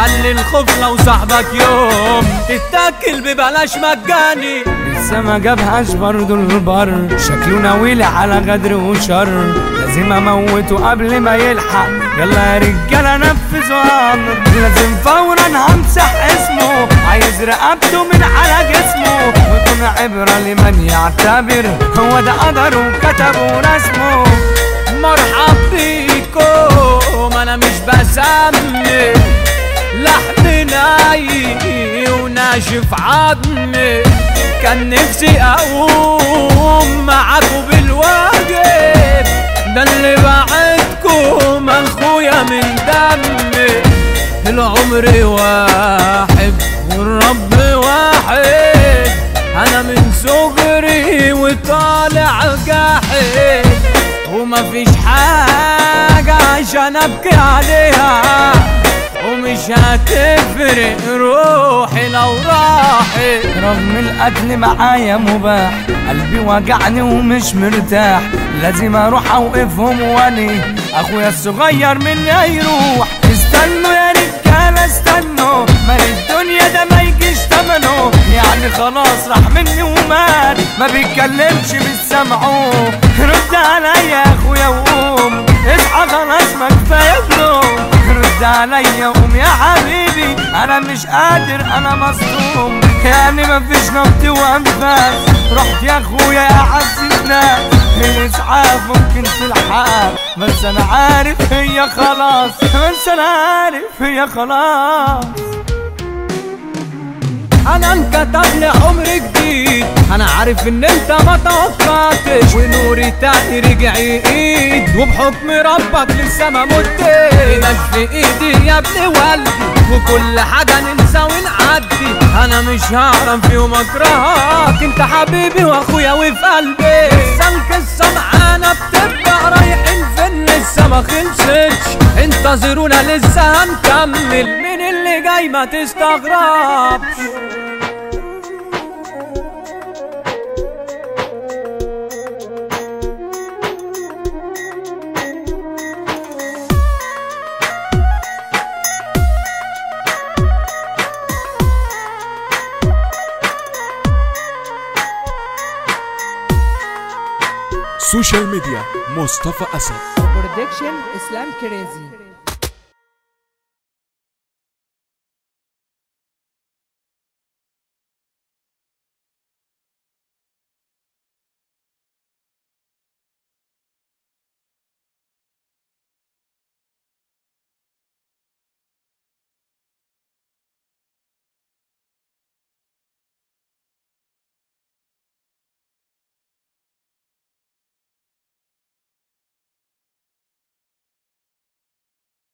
خلي الخوف لو صاحبك يوم تتاكل ببلاش مجاني لسه ما جابهاش برضو البر شكله ناويلي على غدر وشر لازم اموته قبل ما يلحق يلا يا رجاله نفذوا امر لازم فورا همسح اسمه عايز رقبته من على جسمه ويكون عبره لمن يعتبر هو ده قدره وكتبه ورسمه مرحب بيكم انا مش بسمي لحم ناي وناشف عظمي كان نفسي اقوم معاكم بالواجب ده اللي بعدكم اخويا من دمي العمر واحد والرب واحد انا من صغري وطالع جاحد ومفيش حاجة عشان ابكي عليها ومش هتفرق روحي لو راحت رغم القتل معايا مباح قلبي وجعني ومش مرتاح لازم اروح اوقفهم واني اخويا الصغير مني هيروح استنوا يا رجاله استنوا مال الدنيا ده ما يجيش تمنه يعني خلاص راح مني ومات ما بيتكلمش مش سامعه رد عليا يا اخويا وقوم اصحى خلاص ما كفايه بنوم رد عليا قوم يا حبيبي انا مش قادر انا مصدوم يعني مفيش نبض وانفاس رحت يا اخويا يا اعز الناس الاسعاف ممكن تلحق بس انا عارف هي خلاص بس انا عارف هي خلاص انا انكتب لي عمر جديد انا عارف ان انت ما توقعتش ونوري تاني رجع ايد وبحكم ربك لسه ما متش ايدك في ايدي يا ابن والدي وكل حاجة ننسى ونعدي انا مش هعرف يوم اكرهك انت حبيبي واخويا وفي قلبي لسه القصة معانا بتبدأ رايحين فين لسه ما خلصتش انتظرونا لسه هنكمل من اللي جاي ما تستغربش سوشيال ميديا مصطفى أسد برودكشن اسلام كريزي